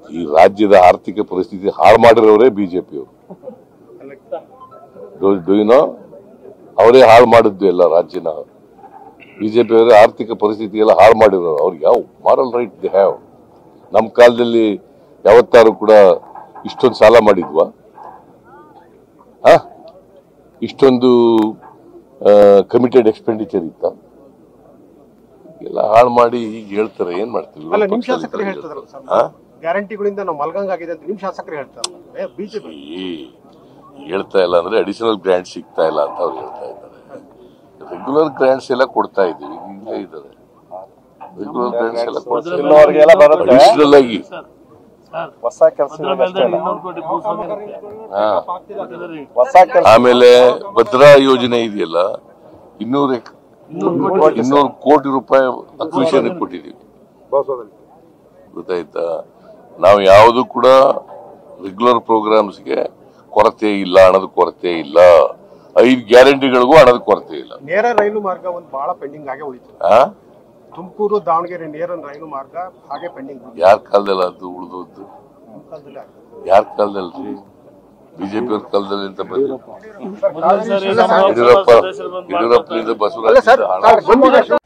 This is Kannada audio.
ಈ ರಾಜ್ಯದ ಆರ್ಥಿಕ ಪರಿಸ್ಥಿತಿ ಹಾಳು ಮಾಡಿರೋರೇ ಬಿಜೆಪಿಯವರು ಡೂ ಯು ನೋ ಅವರೇ ಹಾಳು ಮಾಡಿದ್ದು ಎಲ್ಲ ರಾಜ್ಯನ ಬಿಜೆಪಿ ಅವರೇ ಆರ್ಥಿಕ ಪರಿಸ್ಥಿತಿ ಎಲ್ಲ ಹಾಳು ಮಾಡಿರೋರು ಅವ್ರಿಗೆ ಯಾವ ಮಾರಲ್ ರೈಟ್ ದೇ ಹ್ಯಾವ್ ನಮ್ಮ ಕಾಲದಲ್ಲಿ ಯಾವತ್ತಾರು ಕೂಡ ಇಷ್ಟೊಂದು ಸಾಲ ಮಾಡಿದ್ವಾ ಆ? ಇಷ್ಟೊಂದು ಕಮಿಟೆಡ್ ಎಕ್ಸ್ಪೆಂಡಿಚರ್ ಇತ್ತ ಎಲ್ಲ ಹಾಳು ಮಾಡಿ ಈಗ ಹೇಳ್ತಾರೆ ಏನ್ ಮಾಡ್ತೀವಿ ಅಲ್ಲ ನಿಮ್ ಪಕ್ಷದಲ್ಲಿ ಶಾಸಕರು ಇದ್ದಾರೆ. ಹೇಳ್ತಾರಲ್ಲ ಸರ್ ಆ? ಗ್ಯಾರಂಟಿಗಳಿಂದ ನಾವು ಮಲ್ಗಂಗ್ ಆಗಿದೆ ಅಂತ ನಿಮ್ ಶಾಸಕರು ಹೇಳ್ತಾರಲ್ಲ ಬಿಜೆಪಿ ಈ ಹೇಳ್ತಾ ಇಲ್ಲ ಅಂದ್ರೆ ಅಡಿಷನಲ್ ಗ್ರಾಂಟ್ ಸಿಗ್ತಾ ಇಲ್ಲ ಅಂತ ಅವ್ರು ಹೇಳ್ತಾ ಇದ್ದಾರೆ ರೆಗ್ಯುಲರ್ ಗ್ರಾಂಟ್ಸ್ ಎಲ್ಲ ಕೊಡ್ತಾ ಇದೀವಿ ಇಲ್ಲೇ ಇದ್ದಾರೆ ರೆಗ್ಯುಲರ್ ಗ್ರಾಂಟ್ಸ್ ಎಲ್ಲ ಕೊಡ್ತಾ ಇಲ್ಲವರೆಗೆಲ್ಲ ಬರುತ್ತೆ ಅಡಿಷನಲ್ ಆಗಿ ಹೊಸ ಕೆಲಸ ಹಾ ಹೊಸ ಕೆಲಸ ಆಮೇಲೆ ಭದ್ರಾ ಯೋಜನೆ ಇದೆಯಲ್ಲ ಇನ್ನೂರ ಇನ್ನೂರು ಕೋಟಿ ರೂಪಾಯಿ ಅಕ್ವಿಷನ್ ಕೊಟ್ಟಿದ್ದೀವಿ ಗೊತ್ತಾಯ್ತಾ ನಾವು ಯಾವುದು ಕೂಡ ರೆಗ್ಯುಲರ್ ಪ್ರೋಗ್ರಾಮ್ಸ್ಗೆ ಕೊರತೆ ಇಲ್ಲ ಹಣದ ಕೊರತೆ ಇಲ್ಲ ಐದು ಗ್ಯಾರಂಟಿಗಳಿಗೂ ಹಣದ ಕೊರತೆ ಇಲ್ಲ ನೇರ ರೈಲು ಮಾರ್ಗ ಒಂದು ಬಹಳ ಪೆಂಡಿಂಗ್ ಆಗೇ ಉಳಿತು ಆ ತುಮಕೂರು ದಾವಣಗೆರೆ ನೇರ ರೈಲು ಮಾರ್ಗ ಹಾಗೆ ಪೆಂಡಿಂಗ್ ಯಾರ ಕಾಲದಲ್ಲಿ ಅದು ಉಳಿದೋದ್ದು ಯಾರ ಕಾಲದಲ್ಲಿ ಬಿಜೆಪಿ ಅವ್ರ ಕಾಲದಲ್ಲಿ ಅಂತ ಬಂದಿಲ್ಲ ಯಡಿಯೂರಪ್ಪ ಯಡಿಯೂರಪ್ಪನಿಂದ ಅಲ್ಲ ಸರ್ ಬಸವರಾಜ ಬಂದಿದೆ